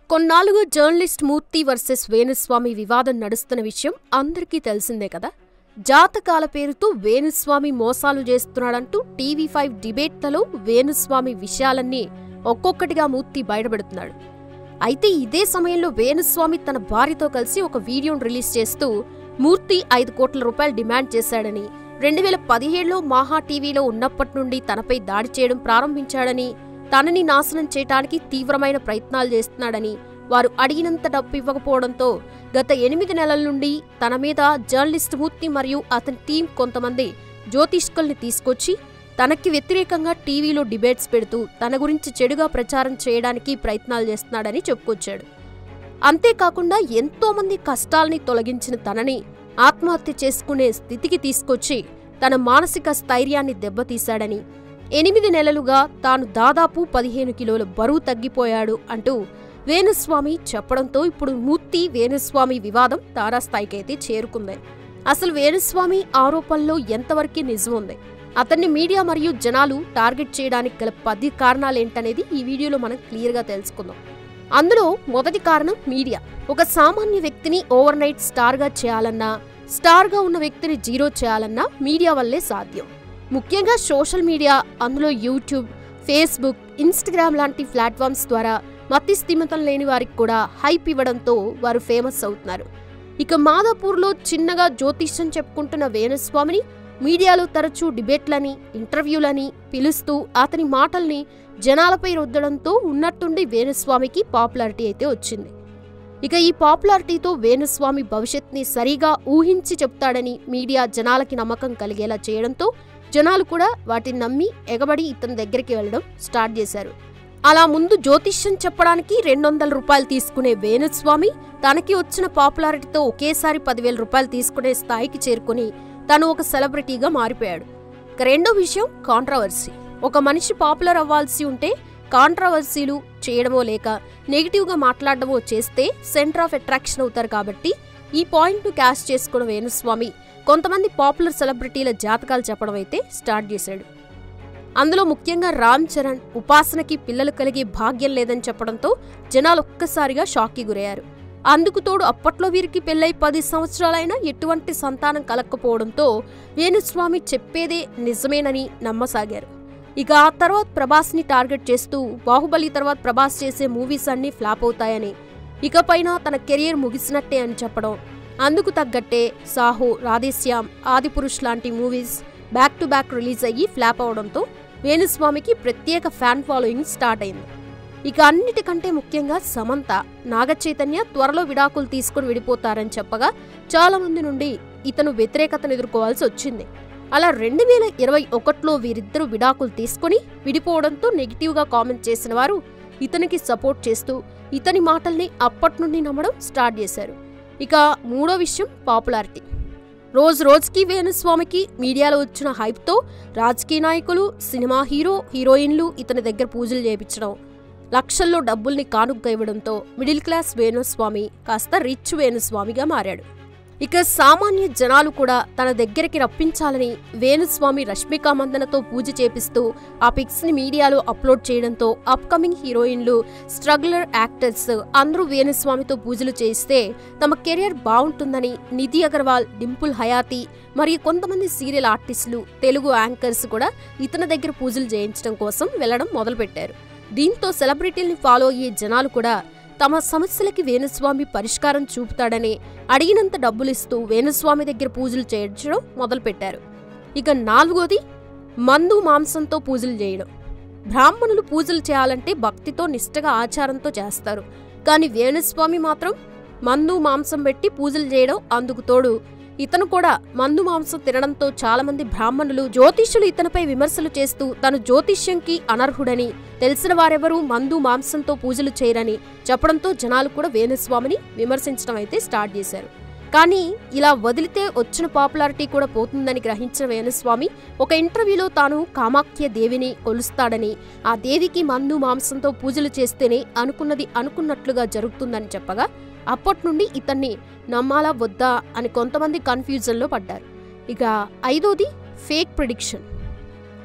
కొన్నాళ్ళుగా journalist Murthy versus Venuswamy వివాదం నడుస్తున్న విషయం అందరికీ తెలిసిందే కదా జాతకాల పేరుతో వేణుస్వామి మోసాలు చేస్తున్నాడంటూ టీవీ ఫైవ్ డిబేట్లలో వేణుస్వామి విషయాలన్నీ ఒక్కొక్కటిగా మూర్తి బయటపెడుతున్నాడు అయితే ఇదే సమయంలో వేణుస్వామి తన భార్యతో కలిసి ఒక వీడియోను రిలీజ్ చేస్తూ మూర్తి ఐదు కోట్ల రూపాయలు డిమాండ్ చేశాడని రెండు వేల పదిహేడులో మాహా టీవీలో ఉన్నప్పటి నుండి తనపై దాడి చేయడం ప్రారంభించాడని తనని నాశనం చేయటానికి తీవ్రమైన ప్రయత్నాలు చేస్తున్నాడని వారు అడిగినంత డబ్బు ఇవ్వకపోవడంతో గత ఎనిమిది నెలల నుండి తన మీద జర్నలిస్ట్ మూర్తి మరియు అతని టీం కొంతమంది జ్యోతిష్కుల్ని తీసుకొచ్చి తనకి వ్యతిరేకంగా టీవీలో డిబేట్స్ పెడుతూ తన గురించి చెడుగా ప్రచారం చేయడానికి ప్రయత్నాలు చేస్తున్నాడని చెప్పుకొచ్చాడు అంతేకాకుండా ఎంతో మంది కష్టాల్ని తొలగించిన తనని ఆత్మహత్య చేసుకునే స్థితికి తీసుకొచ్చి తన మానసిక స్థైర్యాన్ని దెబ్బతీశాడని ఎనిమిది నెలలుగా తాను దాదాపు పదిహేను కిలోల బరువు తగ్గిపోయాడు అంటూ వేణుస్వామి చెప్పడంతో ఇప్పుడు మూర్తి వేణుస్వామి వివాదం తారాస్థాయికైతే చేరుకుంది అసలు వేణుస్వామి ఆరోపణలో ఎంతవరకు నిజం ఉంది అతన్ని మీడియా మరియు జనాలు టార్గెట్ చేయడానికి గల పది కారణాలేంటనేది ఈ వీడియోలో మనం క్లియర్గా తెలుసుకుందాం అందులో మొదటి కారణం మీడియా ఒక సామాన్య వ్యక్తిని ఓవర్ నైట్ స్టార్గా చేయాలన్నా స్టార్గా ఉన్న వ్యక్తిని జీరో చేయాలన్నా మీడియా వల్లే సాధ్యం ముఖ్యంగా సోషల్ మీడియా అందులో యూట్యూబ్ ఫేస్బుక్ ఇన్స్టాగ్రామ్ లాంటి ప్లాట్ఫామ్స్ ద్వారా మతి స్థిమితం లేని వారికి కూడా హైప్ ఇవ్వడంతో వారు ఫేమస్ అవుతున్నారు ఇక మాదాపూర్లో చిన్నగా జ్యోతిష్యం చెప్పుకుంటున్న వేణుస్వామిని మీడియాలో తరచూ డిబేట్లని ఇంటర్వ్యూలని పిలుస్తూ అతని మాటల్ని జనాలపై రుద్దడంతో ఉన్నట్టుండి వేణుస్వామికి పాపులారిటీ అయితే వచ్చింది ఇక ఈ పాపులారిటీతో వేణుస్వామి భవిష్యత్ని సరిగా ఊహించి చెప్తాడని మీడియా జనాలకి నమ్మకం కలిగేలా చేయడంతో జనాలు కూడా వాటిని నమ్మి ఎగబడి ఇతని దగ్గరికి వెళ్ళడం స్టార్ట్ చేశారు అలా ముందు జ్యోతిష్యం చెప్పడానికి రెండు వందల రూపాయలు తీసుకునే వేణుస్వామి తనకి వచ్చిన పాపులారిటీతో ఒకేసారి పదివేల రూపాయలు తీసుకునే స్థాయికి చేరుకుని తను ఒక సెలబ్రిటీగా మారిపోయాడు ఇక రెండో విషయం కాంట్రవర్సీ ఒక మనిషి పాపులర్ అవ్వాల్సి ఉంటే కాంట్రవర్సీలు చేయడమో లేక నెగిటివ్గా మాట్లాడడమో చేస్తే సెంటర్ ఆఫ్ అట్రాక్షన్ అవుతారు కాబట్టి ఈ పాయింట్ను క్యాష్ చేసుకున్న వేణుస్వామి కొంతమంది పాపులర్ సెలబ్రిటీల జాతకాలు చెప్పడం అయితే స్టార్ట్ చేశాడు అందులో ముఖ్యంగా రామ్ చరణ్ ఉపాసనకి పిల్లలు కలిగే భాగ్యం లేదని చెప్పడంతో జనాలు ఒక్కసారిగా షాక్కి గురయ్యారు అందుకు తోడు అప్పట్లో వీరికి పెళ్ళై పది సంవత్సరాలైనా ఎటువంటి సంతానం కలక్కపోవడంతో వేణుస్వామి చెప్పేదే నిజమేనని నమ్మసాగారు ఇక ఆ తర్వాత ప్రభాస్ని టార్గెట్ చేస్తూ బాహుబలి తర్వాత ప్రభాస్ చేసే మూవీస్ అన్నీ ఫ్లాప్ అవుతాయని ఇకపైన తన కెరీర్ ముగిసినట్టే అని చెప్పడం అందుకు తగ్గట్టే సాహో రాధేశ్యామ్ ఆదిపురుష్ లాంటి movies back to back release అయ్యి ఫ్లాప్ అవడంతో వేణుస్వామికి ప్రత్యేక ఫ్యాన్ ఫాలోయింగ్ స్టార్ట్ అయింది ఇక అన్నిటికంటే ముఖ్యంగా సమంత నాగచైతన్య త్వరలో విడాకులు తీసుకుని విడిపోతారని చెప్పగా చాలా మంది నుండి ఇతను వ్యతిరేకతను ఎదుర్కోవాల్సి వచ్చింది అలా రెండు వేల ఇరవై ఒకటిలో వీరిద్దరూ విడాకులు తీసుకుని విడిపోవడంతో నెగిటివ్గా కామెంట్ చేసిన వారు ఇతనికి సపోర్ట్ చేస్తూ ఇతని మాటల్ని అప్పటి నుండి నమ్మడం స్టార్ట్ చేశారు ఇక మూడో విషయం పాపులారిటీ రోజు రోజుకి వేణుస్వామికి మీడియాలో వచ్చిన హైప్తో రాజకీయ నాయకులు సినిమా హీరో హీరోయిన్లు ఇతని దగ్గర పూజలు చేయించడం లక్షల్లో డబ్బుల్ని కానుగ్గా ఇవ్వడంతో మిడిల్ క్లాస్ వేణుస్వామి కాస్త రిచ్ వేణుస్వామిగా మారాడు ఇక సామాన్య జనాలు కూడా తన దగ్గరికి రప్పించాలని వేణుస్వామి రష్మిక మందనతో పూజ చేపిస్తూ ఆ పిక్స్ ని మీడియాలో అప్లోడ్ చేయడంతో అప్కమింగ్ హీరోయిన్లు స్ట్రగ్లర్ యాక్టర్స్ అందరూ వేణుస్వామితో పూజలు చేయిస్తే తమ కెరియర్ బాగుంటుందని నిధి అగర్వాల్ డింపుల్ హయాతి మరియు కొంతమంది సీరియల్ ఆర్టిస్టులు తెలుగు యాంకర్స్ కూడా ఇతని దగ్గర పూజలు చేయించడం కోసం వెళ్లడం మొదలుపెట్టారు దీంతో సెలబ్రిటీల్ని ఫాలో అయ్యే జనాలు కూడా తమ సమస్యలకి వేణుస్వామి పరిష్కారం చూపుతాడని అడిగినంత డబ్బులిస్తూ వేణుస్వామి దగ్గర పూజలు చేయించడం మొదలుపెట్టారు ఇక నాలుగోది మందు మాంసంతో పూజలు చేయడం బ్రాహ్మణులు పూజలు చేయాలంటే భక్తితో నిష్ఠగా ఆచారంతో చేస్తారు కానీ వేణుస్వామి మాత్రం మందు మాంసం పెట్టి పూజలు చేయడం అందుకు తోడు ఇతను కూడా మందు మాంసం తినడంతో చాలా మంది బ్రాహ్మణులు జ్యోతిష్యులు ఇతనిపై విమర్శలు చేస్తూ తను జ్యోతిష్యంకి అనర్హుడని తెలిసిన వారెవరూ మందు మాంసంతో పూజలు చేయరని చెప్పడంతో జనాలు కూడా వేణుస్వామిని విమర్శించడం అయితే స్టార్ట్ చేశారు కానీ ఇలా వదిలితే వచ్చిన పాపులారిటీ కూడా పోతుందని గ్రహించిన వేణుస్వామి ఒక ఇంటర్వ్యూలో తాను కామాఖ్య దేవిని కొలుస్తాడని ఆ దేవికి మందు మాంసంతో పూజలు చేస్తేనే అనుకున్నది అనుకున్నట్లుగా జరుగుతుందని చెప్పగా అప్పటి నుండి ఇతన్ని నమ్మాలా వద్దా అని కొంతమంది కన్ఫ్యూజన్లో పడ్డారు ఇక ఐదోది ఫేక్ ప్రిడిక్షన్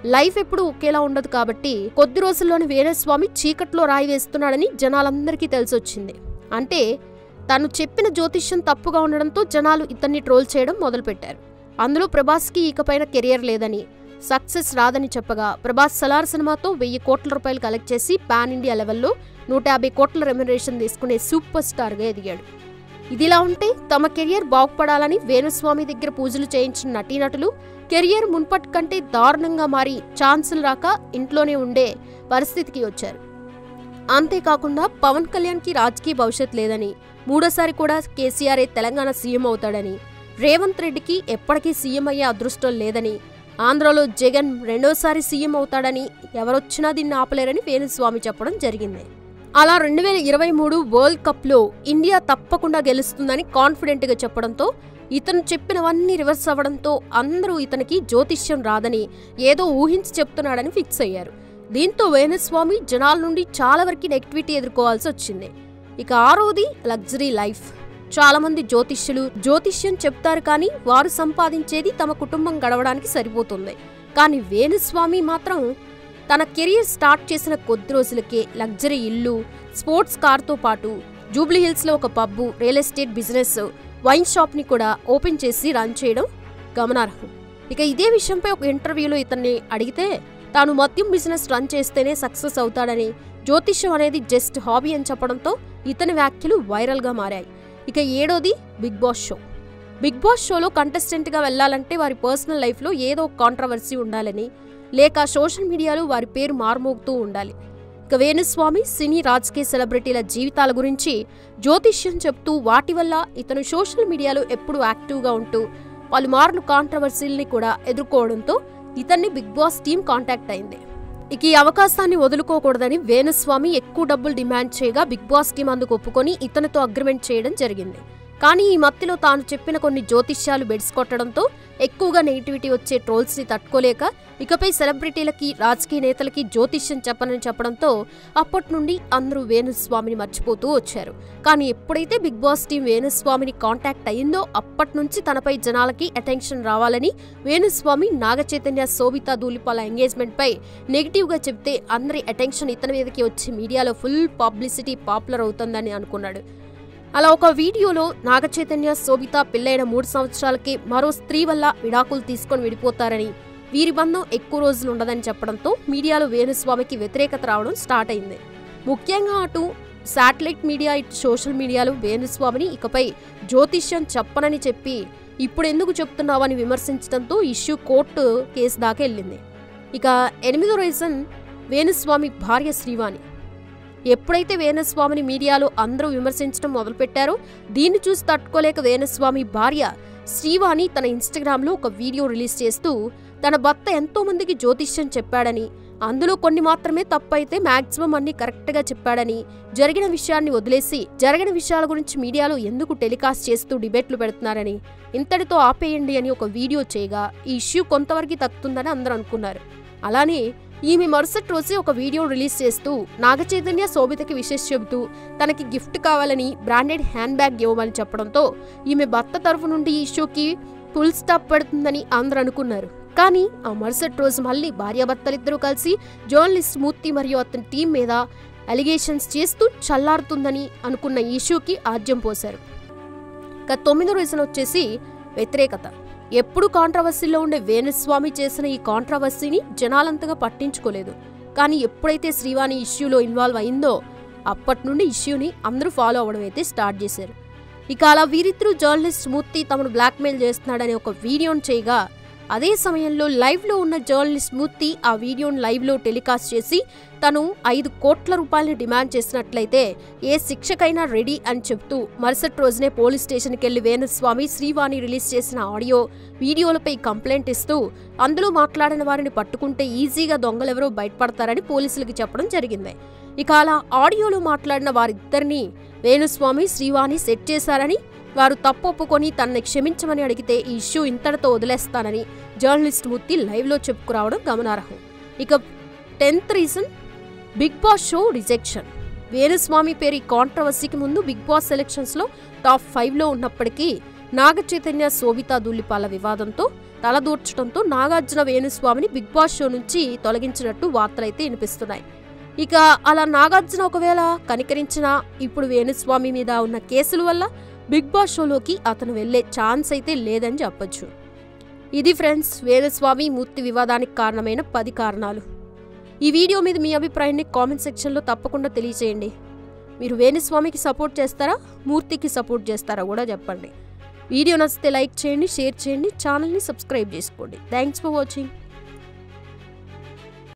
లైఫ్ ఎప్పుడు ఒకేలా ఉండదు కాబట్టి కొద్ది రోజుల్లోనే వేణుస్వామి చీకట్లో రాయి వేస్తున్నాడని జనాలందరికీ తెలిసొచ్చింది అంటే తను చెప్పిన జ్యోతిష్యం తప్పుగా ఉండడంతో జనాలు ఇతన్ని ట్రోల్ చేయడం మొదలుపెట్టారు అందులో ప్రభాస్కి ఇకపైన కెరియర్ లేదని సక్సెస్ రాదని చెప్పగా ప్రభాస్ సలార్ సినిమాతో వెయ్యి కోట్ల రూపాయలు కలెక్ట్ చేసి పాన్ ఇండియా లెవెల్లో నూట యాభై కోట్ల రెమ్యునరేషన్ తీసుకునే సూపర్ స్టార్గా ఎదిగాడు ఇదిలా ఉంటే తమ కెరియర్ బాగుపడాలని వేణుస్వామి దగ్గర పూజలు చేయించిన నటీనటులు కెరియర్ మున్పటి కంటే దారుణంగా మారి ఛాన్సులు రాక ఇంట్లోనే ఉండే పరిస్థితికి వచ్చారు అంతేకాకుండా పవన్ కళ్యాణ్కి రాజకీయ భవిష్యత్ లేదని మూడోసారి కూడా కేసీఆర్ తెలంగాణ సీఎం అవుతాడని రేవంత్ రెడ్డికి ఎప్పటికీ సీఎం అయ్యే అదృష్టం లేదని ఆంధ్రలో జగన్ రెండోసారి సీఎం అవుతాడని ఎవరొచ్చినా దీన్ని ఆపలేరని వేణుస్వామి చెప్పడం జరిగింది అలా రెండు వేల ఇరవై మూడు వరల్డ్ కప్లో ఇండియా తప్పకుండా గెలుస్తుందని కాన్ఫిడెంట్గా చెప్పడంతో ఇతను చెప్పినవన్నీ రివర్స్ అవ్వడంతో అందరూ ఇతనికి జ్యోతిష్యం రాదని ఏదో ఊహించి చెప్తున్నాడని ఫిక్స్ అయ్యారు దీంతో వేణుస్వామి జనాల నుండి చాలా వరకు నెగిటివిటీ ఎదుర్కోవాల్సి వచ్చింది ఇక ఆరోది లగ్జరీ లైఫ్ చాలా మంది జ్యోతిష్యులు జ్యోతిష్యం చెప్తారు కానీ వారు సంపాదించేది తమ కుటుంబం గడవడానికి సరిపోతుంది కానీ వేణుస్వామి మాత్రం తన కెరీర్ స్టార్ట్ చేసిన కొద్ది రోజులకే లగ్జరీ ఇల్లు స్పోర్ట్స్ కార్తో పాటు జూబ్లీ హిల్స్లో ఒక pub real estate business wine షాప్ని కూడా ఓపెన్ చేసి రన్ చేయడం గమనార్హం ఇక ఇదే విషయంపై ఒక ఇంటర్వ్యూలో ఇతన్ని అడిగితే తాను మద్యం బిజినెస్ రన్ చేస్తేనే సక్సెస్ అవుతాడని జ్యోతిష్యం అనేది జస్ట్ హాబీ అని చెప్పడంతో ఇతని వ్యాఖ్యలు వైరల్గా మారాయి ఇక ఏడోది big boss show big boss షోలో కంటెస్టెంట్గా వెళ్లాలంటే వారి పర్సనల్ లైఫ్లో ఏదో కాంట్రవర్సీ ఉండాలని లేక సోషల్ మీడియాలో వారి పేరు మారుమోగుతూ ఉండాలి ఇక వేణుస్వామి సినీ రాజకీయ సెలబ్రిటీల జీవితాల గురించి జ్యోతిష్యం చెప్తూ వాటి వల్ల ఇతను సోషల్ మీడియాలో ఎప్పుడూ యాక్టివ్గా ఉంటూ పలుమార్లు కాంట్రవర్సీల్ని కూడా ఎదుర్కోవడంతో ఇతన్ని బిగ్ బాస్ టీం కాంటాక్ట్ అయింది ఇక ఈ అవకాశాన్ని వదులుకోకూడదని వేణుస్వామి ఎక్కువ డబ్బులు డిమాండ్ చేయగా బిగ్ బాస్ టీం అందుకు ఒప్పుకొని ఇతనితో అగ్రిమెంట్ చేయడం జరిగింది కానీ ఈ మత్తిలో తాను చెప్పిన కొన్ని జ్యోతిష్యాలు బెడ్స్ కొట్టడంతో ఎక్కువగా నెగిటివిటీ వచ్చే ట్రోల్స్ ని తట్టుకోలేక ఇకపై సెలబ్రిటీలకి రాజకీయ నేతలకి జ్యోతిష్యం చెప్పనని చెప్పడంతో అప్పటి నుండి అందరూ వేణుస్వామిని మర్చిపోతూ వచ్చారు కానీ ఎప్పుడైతే బిగ్ బాస్ టీం వేణుస్వామిని కాంటాక్ట్ అయిందో అప్పటి నుంచి తనపై జనాలకి అటెన్షన్ రావాలని వేణుస్వామి నాగచైతన్య శోభిత ధూళిపాల ఎంగేజ్మెంట్ పై నెగిటివ్ గా చెప్తే అందరి అటెన్షన్ ఇతని మీదకి వచ్చి మీడియాలో ఫుల్ పబ్లిసిటీ పాపులర్ అవుతుందని అనుకున్నాడు అలా ఒక వీడియోలో నాగచైతన్య శోభిత పెళ్లైన మూడు సంవత్సరాలకే మరో స్త్రీ వల్ల విడాకులు తీసుకొని విడిపోతారని వీరి బంధం ఎక్కువ రోజులు ఉండదని చెప్పడంతో మీడియాలో వేణుస్వామికి వ్యతిరేకత రావడం స్టార్ట్ అయింది ముఖ్యంగా అటు శాటిలైట్ మీడియా ఇటు సోషల్ మీడియాలో వేణుస్వామిని ఇకపై జ్యోతిష్యం చెప్పనని చెప్పి ఇప్పుడు ఎందుకు చెప్తున్నావని విమర్శించడంతో ఇష్యూ కోర్టు కేసు దాకా వెళ్ళింది ఇక ఎనిమిదో రీజన్ వేణుస్వామి భార్య శ్రీవాణి ఎప్పుడైతే వేణుస్వామిని మీడియాలో అందరూ విమర్శించడం మొదలుపెట్టారో దీన్ని చూసి తట్టుకోలేక వేణుస్వామి భార్య శ్రీవాణి తన ఇన్స్టాగ్రామ్లో ఒక వీడియో రిలీజ్ చేస్తూ తన భర్త ఎంతో మందికి జ్యోతిష్యం చెప్పాడని అందులో కొన్ని మాత్రమే తప్పైతే మాక్సిమం అన్ని కరెక్ట్గా చెప్పాడని జరిగిన విషయాన్ని వదిలేసి జరిగిన విషయాల గురించి మీడియాలో ఎందుకు టెలికాస్ట్ చేస్తూ డిబేట్లు పెడుతున్నారని ఇంతటితో ఆపేయండి అని ఒక వీడియో చేయగా ఈ ఇష్యూ కొంతవరకు తగ్గుతుందని అందరూ అనుకున్నారు అలానే ఈమె మరుసటి రోజే ఒక వీడియో రిలీజ్ చేస్తూ నాగచైతన్య శోభితకి విషెస్ చెబుతూ తనకి గిఫ్ట్ కావాలని బ్రాండెడ్ హ్యాండ్ బ్యాగ్ ఇవ్వమని చెప్పడంతో ఈమె భర్త తరఫు నుండి ఈ ఇష్యూకి ఫుల్ స్టాప్ పెడుతుందని అందరూ అనుకున్నారు కానీ ఆ మరుసటి రోజు మళ్ళీ భార్యాభర్తలిద్దరూ కలిసి జర్నలిస్ట్ మూర్తి మరియు అతని టీం మీద అలిగేషన్స్ చేస్తూ చల్లారుతుందని అనుకున్న ఈ ఇష్యూకి ఆద్యం పోశారు ఇక తొమ్మిదో రీజన్ వచ్చేసి వ్యతిరేకత ఎప్పుడు కాంట్రవర్సీలో ఉండే వేణుస్వామి చేసిన ఈ కాంట్రవర్సీని జనాలంతగా పట్టించుకోలేదు కానీ ఎప్పుడైతే శ్రీవాణి ఇష్యూలో ఇన్వాల్వ్ అయిందో అప్పటి నుండి ఇష్యూని అందరూ ఫాలో అవ్వడం అయితే స్టార్ట్ చేశారు ఇక అలా వీరిద్దరూ జర్నలిస్ట్ మూర్తి తమను బ్లాక్మెయిల్ చేస్తున్నాడని ఒక వీడియోను చేయగా అదే సమయంలో లైవ్లో ఉన్న జర్నలిస్ట్ మూర్తి ఆ వీడియోను లైవ్లో టెలికాస్ట్ చేసి తను ఐదు కోట్ల రూపాయలని డిమాండ్ చేసినట్లయితే ఏ శిక్షకైనా రెడీ అని చెప్తూ మరుసటి రోజునే పోలీస్ స్టేషన్కి వెళ్లి వేణుస్వామి శ్రీవాణి రిలీజ్ చేసిన ఆడియో వీడియోలపై కంప్లైంట్ ఇస్తూ అందులో మాట్లాడిన వారిని పట్టుకుంటే ఈజీగా దొంగలెవరో బయటపడతారని పోలీసులకి చెప్పడం జరిగింది ఇక అలా ఆడియోలో మాట్లాడిన వారిద్దరిని వేణుస్వామి శ్రీవాణి సెట్ చేశారని వారు తప్పు ఒప్పుకొని తనని క్షమించమని అడిగితే ఈ ఇష్యూ ఇంతటితో వదిలేస్తానని జర్నలిస్ట్ మూర్తి లైవ్లో చెప్పుకురావడం గమనార్హం ఇక tenth reason big boss show rejection Venu Swamy పేరు ఈ కాంట్రవర్సీకి ముందు బిగ్ బాస్ సెలెక్షన్స్లో టాప్ ఫైవ్లో ఉన్నప్పటికీ నాగ చైతన్య శోభితా దుల్లిపాల వివాదంతో తలదూర్చడంతో నాగార్జున వేణుస్వామిని బిగ్ బాస్ షో నుంచి తొలగించినట్టు వార్తలైతే వినిపిస్తున్నాయి ఇక అలా నాగార్జున ఒకవేళ కనికరించిన ఇప్పుడు వేణుస్వామి మీద ఉన్న కేసుల వల్ల బిగ్ బాస్ షోలోకి అతను వెళ్లే ఛాన్స్ అయితే లేదని చెప్పొచ్చు ఇది ఫ్రెండ్స్ వేణుస్వామి మూర్తి వివాదానికి కారణమైన పది కారణాలు ఈ వీడియో మీద మీ అభిప్రాయాన్ని కామెంట్ సెక్షన్లో తప్పకుండా తెలియజేయండి మీరు వేణుస్వామికి సపోర్ట్ చేస్తారా మూర్తికి సపోర్ట్ చేస్తారా కూడా చెప్పండి వీడియో నచ్చితే లైక్ చేయండి షేర్ చేయండి ఛానల్ని సబ్స్క్రైబ్ చేసుకోండి థ్యాంక్స్ ఫర్ వాచింగ్